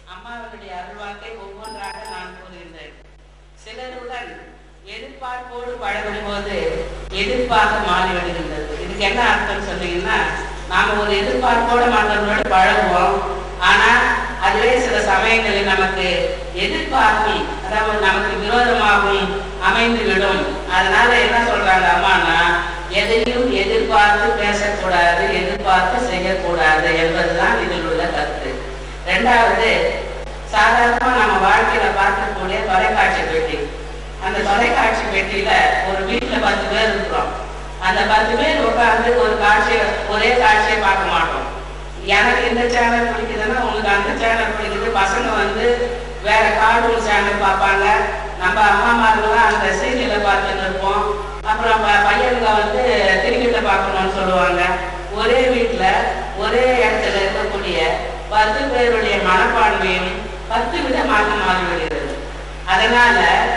அம்மாவனுடைய அருள்வாக்கை ஒவ்வொன்றாக நான் கூறுகின்றேன் சிலருடன் எதிர்பார்ப்போடு பழகும் போது எதிர்ப்பாக மாறிவிடுகின்றது இதுக்கு என்ன அர்த்தம் சொன்னீங்கன்னா நாம ஒரு எதிர்பார்ப்போட மற்றவர்களோடு பழகுவோம் ஆனா அதுவே சில சமயங்களில் நமக்கு எதிர்பார்ப்பும் அதாவது நமக்கு விரோதமாகவும் அமைந்து விடும் அதனால என்ன சொல்றாங்க அம்மானா எதையும் எதிர்பார்த்து பேசக்கூடாது எதிர்பார்த்து செய்யக்கூடாது என்பதுதான் இதில் உள்ள கருத்து ரெண்டாவது சாதாரணமா நம்ம வாழ்க்கையில பார்க்கக்கூடிய தொலைக்காட்சி பெட்டி அந்த தொலைக்காட்சி பெட்டியில ஒரு வீட்டுல பத்து பேர் இருக்கிறோம் அந்த பத்து பேர் உட்கார்ந்து ஒரு காட்சியை ஒரே காட்சியை பார்க்க மாட்டோம் எனக்கு இந்த சேனல் பிடிக்குதுன்னா உங்களுக்கு அந்த சேனல் பிடிக்குது பசங்க வந்து வேற கார்ட்டூன் சேனல் பார்ப்பாங்க நம்ம அம்மாமார்கள்லாம் அந்த சீரியலை பார்த்துட்டு இருப்போம் அப்புறம் ப- பையனுங்க வந்து கிரிக்கெட்டை பார்க்கணும்னு சொல்லுவாங்க ஒரே வீட்டுல ஒரே இடத்துல இருக்கக்கூடிய பத்து பேருடைய மனப்பான்மையும் பத்து விதமாக மாறிவிடுகிறது அதனால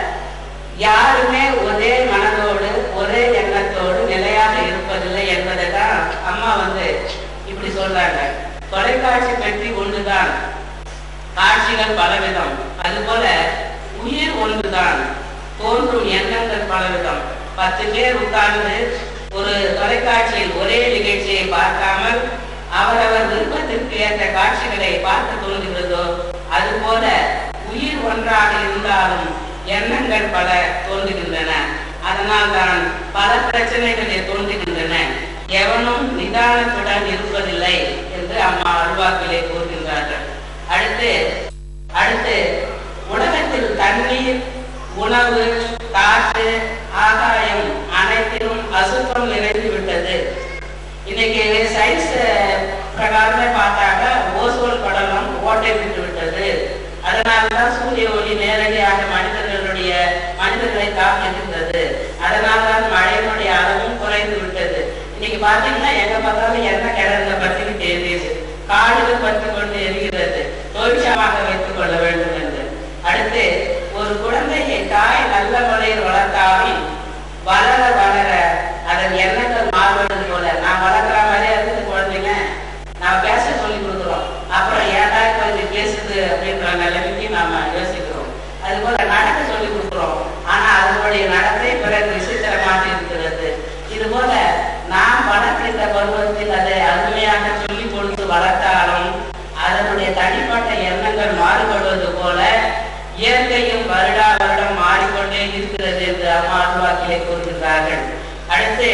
யாருமே ஒரே மனதோடு ஒரே எண்ணத்தோடு நிலையாக இருப்பதில்லை என்பதை தான் அம்மா வந்து இப்படி சொல்றாங்க தொலைக்காட்சி பெட்டி ஒன்றுதான் காட்சிகள் பலவிதம் அதுபோல உயிர் ஒன்றுதான் தோன்றும் எண்ணங்கள் பலவிதம் பத்து பேர் உட்கார்ந்து ஒரு தொலைக்காட்சியில் ஒரே நிகழ்ச்சியை பார்க்காமல் அவரவர் விருப்பத்திற்கு ஏற்ற காட்சிகளை பார்க்க தோன்றுகிறதோ அதுபோல உயிர் ஒன்றாக இருந்தாலும் எண்ணங்கள் பல தோன்றுகின்றன அதனால் தான் பல பிரச்சனைகளே தோன்றுகின்றன எவனும் நிதானத்துடன் இருப்பதில்லை என்று அம்மா அல்வாக்கிலே கூறுகின்றார்கள் அடுத்து அடுத்து உலகத்தில் தண்ணீர் உணவு காற்று ஆகாயம் அனைத்திலும் அசுத்தம் நிறைந்து விட்டது இன்னைக்கு சயின்ஸ் பிரகாரமே பார்த்தாக்க ஓசோன் படலம் ஓட்டை விட்டு விட்டது அதனால்தான் சூரிய ஒளி நேரடியாக மனிதர்களுடைய மனிதர்களை தாக்குகின்றது அதனால்தான் மழையினுடைய அளவும் குறைந்து விட்டது இன்னைக்கு பாத்தீங்கன்னா எங்க பார்த்தாலும் என்ன கிணறுங்க பத்திக்கிட்டு எரியுது காடுகள் பற்றி கொண்டு எரிகிறது தொழிற்சாமாக வைத்துக் கொள்ள வேண்டும் என்று அடுத்து ஒரு குழந்தையை தாய் நல்ல முறையில் வளர்த்தாலும் வளர வளர அதன் எண்ணங்கள் மாறுவது போல நான் வளர்க்குற மாதிரியே இருக்குது குழந்தைங்க நான் பேச சொல்லி கொடுக்குறோம் அப்புறம் ஏன்டா இப்போ இது பேசுது அப்படின்ற நிலைமைக்கு நாம யோசிக்கிறோம் அது போல நடக்க சொல்லி கொடுக்குறோம் ஆனா அதனுடைய நடத்தை பிறகு விசித்திரமாக இருக்கிறது இது போல நாம் வளர்க்கின்ற பருவத்தில் அதை அருமையாக சொல்லி கொடுத்து வளர்த்தாலும் அதனுடைய தனிப்பட்ட எண்ணங்கள் மாறுபடுவது போல இயற்கையும் வருடா வருடம் மாறிக்கொண்டே இருக்கிறது என்று அம்மா அருள்வாக்கிலே கூறுகின்றார்கள் அடுத்து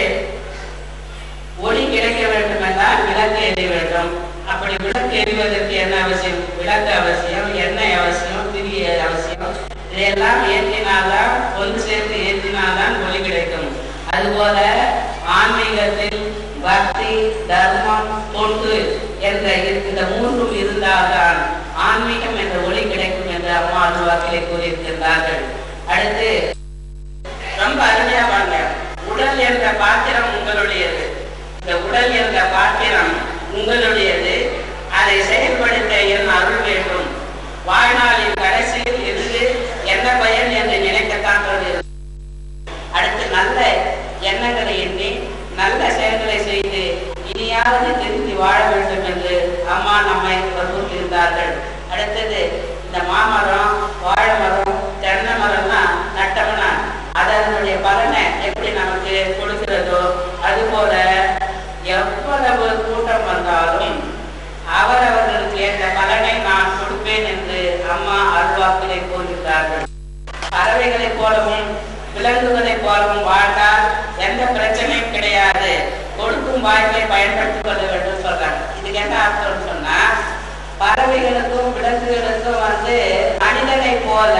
ஒளி கிடைக்க வேண்டும் என்றால் விளக்கு எரிய வேண்டும் அப்படி விளக்கு எரிவதற்கு என்ன அவசியம் விளக்கு அவசியம் எண்ணெய் அவசியம் திரி அவசியம் இதையெல்லாம் ஏற்றினால்தான் ஒன்று சேர்த்து ஏற்றினால்தான் ஒளி கிடைக்கும் அதுபோல ஆன்மீகத்தில் பக்தி தர்மம் தொண்டு என்ற இந்த மூன்றும் இருந்தால்தான் ஆன்மீகம் என்ற ஒளி கிடைக்கும் என்று அம்மா அருள்வாக்கிலே கூறியிருக்கின்றார்கள் அடுத்து ரொம்ப அருமையா பாருங்க உடல் என்ற பாத்திரம் உங்களுடையது இந்த உடல் என்ற பாத்திரம் உங்களுடையது அதை செயல்படுத்த என் அருள் வேண்டும் வாழ்நாளின் கடைசியில் இருந்து என்ன பயன் என்று நினைக்கத்தான் தோன்றுகிறது அடுத்து நல்ல எண்ணங்களை எண்ணி நல்ல செயல்களை செய்து இனியாவது திருந்தி வாழ வேண்டும் என்று அம்மா நம்மை வற்புறுத்தியிருந்தார்கள் அடுத்தது இந்த மாமரம் வாழை மரம் தென்னை மரம்னா நட்டம்னா அதனுடைய பலனை எப்படி நமக்கு கொடுக்கிறதோ அதுபோல எவ்வளவு கூட்டம் வந்தாலும் அவரவர்களுக்கு ஏற்ற பலனை நான் கொடுப்பேன் என்று அம்மா அருள்வாக்கினை கூறுகிறார்கள் பறவைகளைப் போலவும் விலங்குகளைப் போலவும் வாழ்ந்தால் எந்த பிரச்சனையும் கிடையாது கொடுக்கும் வாய்ப்பை பயன்படுத்திக் கொள்ள வேண்டும் சொல்றாங்க இதுக்கு என்ன அர்த்தம் சொன்னா பறவைகளுக்கும் விலங்குகளுக்கும் வந்து மனிதனை போல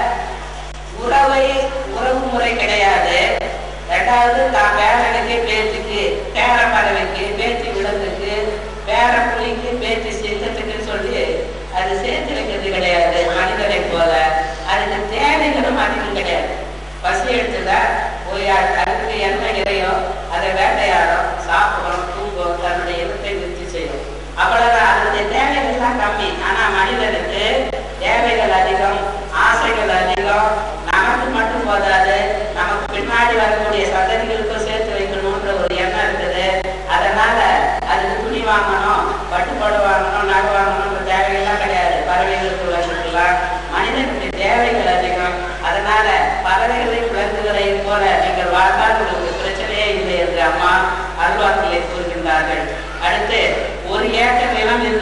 உறவை உறவு முறை கிடையாது ரெண்டாவது தான் பேரனுக்கு பேச்சுக்கு பேர பறவைக்கு பேச்சு விலங்குக்கு பேர புலிக்கு பேச்சு சிங்கத்துக்கு சொல்லி அது சேர்த்து வைக்கிறது கிடையாது மனிதனை போல அதுக்கு தேவைகளும் அதிகம் கிடையாது பசி எடுத்துதா போய் அது- அதுக்கு என்ன இறையோ அதை வேட்டையாடும் சாப்பிடும் தூங்கும் தன்னுடைய இனத்தை நிறுத்தி செய்யும் அவ்வளவுதான் அதனுடைய தேவைகள் தான் கம்மி ஆனா மனிதனுக்கு தேவைகள் அதிகம் ஆசைகள் அதிகம் நமக்கு மட்டும் போதாது நமக்கு பின்னாடி வரக்கூடிய சந்ததிகளுக்கும் சேர்த்து வைக்கணும்ன்ற ஒரு எண்ணம் இருக்குது அதனால அதுக்கு துணி வாங்கணும் பட்டுப்பாடு வாங்கணும் நகை வாங்கணும்ன்ற தேவைகள்லாம் கிடையாது பறவைகளுக்கு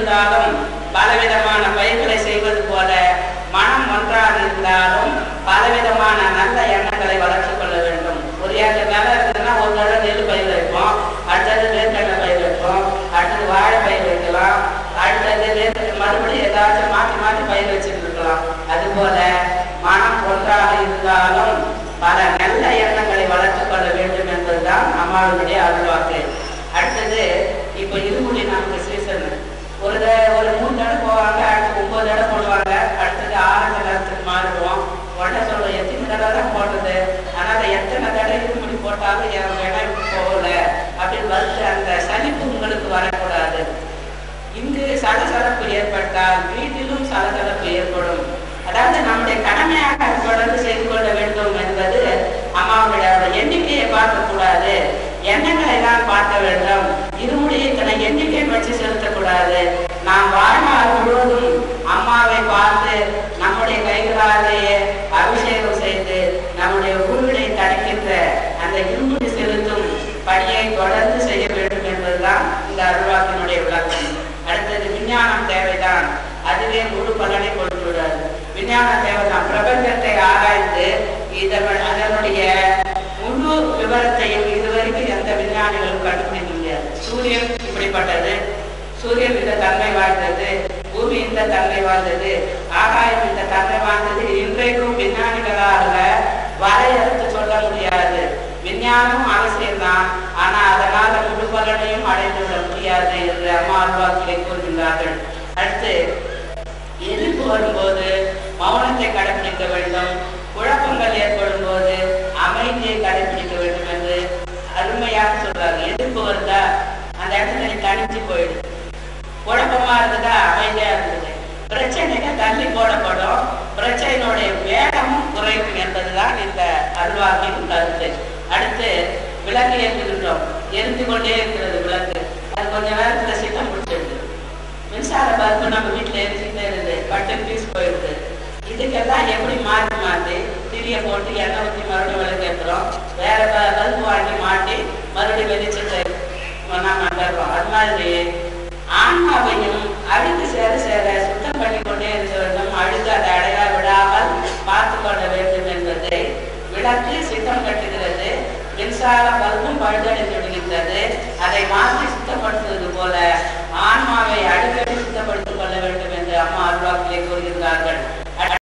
இருந்தாலும் பலவிதமான பயிர்களை செய்வது போல மனம் ஒன்றாக இருந்தாலும் பலவிதமான நல்ல எண்ணங்களை வளர்த்துக் கொள்ள வேண்டும் ஒரு ஏக்கர் நிலம் இருக்குதுன்னா ஒரு தடவை நெல் பயிர் வைப்போம் அடுத்தது வேர்க்கடலை பயிர் வைப்போம் அடுத்தது வாழை பயிர் வைக்கலாம் அடுத்தது வேர்க்கடலை மறுபடியும் ஏதாச்சும் மாற்றி மாற்றி பயிர் வச்சுட்டு இருக்கலாம் அதுபோல மனம் ஒன்றாக இருந்தாலும் பல நல்ல எண்ணங்களை வளர்த்துக் கொள்ள வேண்டும் என்பதுதான் அம்மாவினுடைய அருள்வாக்கு அடுத்தது இப்போ இருமுடி நமக்கு சீசன் ஒரு த- ஒரு மூணு தடவை போவாங்க அடுத்து ஒன்பது தடவை போடுவாங்க அடுத்தது ஆறு நேரத்துக்கு மாறிடுவோம் உடனே சொல்லுவோம் எத்தனை தடவை தான் போடுறது ஆனால் எத்தனை தடவை இருமுடி போட்டாலும் என் வேணாம் போகல அப்படின்னு வந்து அந்த சலிப்பு உங்களுக்கு வரக்கூடாது இங்கு சலசலப்பு ஏற்பட்டால் வீட்டிலும் சலசலப்பு ஏற்படும் அதாவது நம்முடைய கடமையாக தொடர்ந்து செய்து கொள்ள வேண்டும் என்பது அம்மாவுடைய எண்ணிக்கையை பார்க்க கூடாது எண்ணங்களை தான் பார்க்க வேண்டும் இருமுடியை தன்னை எண்ணிக்கை வச்சு செலுத்தக்கூடாது நாம் வாழ்நாள் முழுவதும் அம்மாவை பார்த்து நம்முடைய கைகளாலேயே அபிஷேகம் செய்து நம்முடைய உருவினை தணிக்கின்ற அந்த இருமுடி செலுத்தும் பணியை தொடர்ந்து செய்ய வேண்டும் என்பதுதான் இந்த அருள்வாக்கினுடைய விளக்கம் அடுத்தது விஞ்ஞானம் தேவைதான் அதுவே முழு பலனை கொடுத்து விடாது விஞ்ஞானம் தேவைதான் பிரபஞ்சத்தை ஆராய்ந்து இதன் அதனுடைய முழு விவரத்தையும் இதுவரைக்கும் எந்த விஞ்ஞானிகளும் கண்டுபிடிக்க முடியாது சூரியன் இப்படிப்பட்டது சூரியன் இந்த தன்மை வாழ்ந்தது பூமி இந்த தன்மை வாழ்ந்தது ஆகாயம் இந்த தன்மை வாழ்ந்தது இன்றைக்கும் விஞ்ஞானிகளால வரையறுத்து சொல்ல முடியாது விஞ்ஞானம் அவசியம்தான் ஆனா அதனால முழு பலனையும் அடைந்து விட முடியாது என்று அம்மா அல்வாக்கிலே கூறுகின்றார்கள் அடுத்து எதிர்ப்பு வரும்போது மௌனத்தை கடைபிடிக்க வேண்டும் குழப்பங்கள் ஏற்படும் போது அமைதியை கடைபிடிக்க வேண்டும் என்று அருமையாக சொல்றாங்க எதிர்ப்பு வருதா அந்த இடத்துல நீ தனிச்சு போயிடு குழப்பமா இருந்ததா அமைதியா இருந்தது பிரச்சனைகள் தள்ளி போடப்படும் பிரச்சனையினுடைய வேகமும் குறையும் என்பதுதான் இந்த அல்வாக்கின் கருத்து அடுத்து விளக்கு ஏற்றுகின்றோம் எரிந்து கொண்டே இருக்கிறது விளக்கு அது கொஞ்ச நேரத்துல சித்தம் பிடிச்சிடுது மின்சார பல்பு நம்ம வீட்டுல எரிஞ்சுட்டே இருந்து பட்டு பீஸ் போயிடுது இதுக்கெல்லாம் எப்படி மாற்றி மாற்றி திரிய போட்டு எண்ணெய் ஊற்றி மறுபடியும் விளக்கு ஏற்றுறோம் வேற ப- பல்பு வாங்கி மாட்டி மறுபடியும் வெளிச்சத்தை நாம தர்றோம் அது மாதிரி ஆன்மாவையும் அழுக்கு சேர சேர சுத்தம் பண்ணி கொண்டே இருக்க வேண்டும் அழுக்கு அதை அடையா விடாமல் பார்த்து கொள்ள வேண்டும் என்பதை விளக்கு சித்தம் கட்டுகிறது மின்சார பல்பும் பழுதடைந்து விடுகின்றது அதை மாற்றி சுத்தப்படுத்துவது போல ஆன்மாவை அடிக்கடி சுத்தப்படுத்திக் கொள்ள வேண்டும் என்று அம்மா அருள்வாக்கிலே கூறுகின்றார்கள்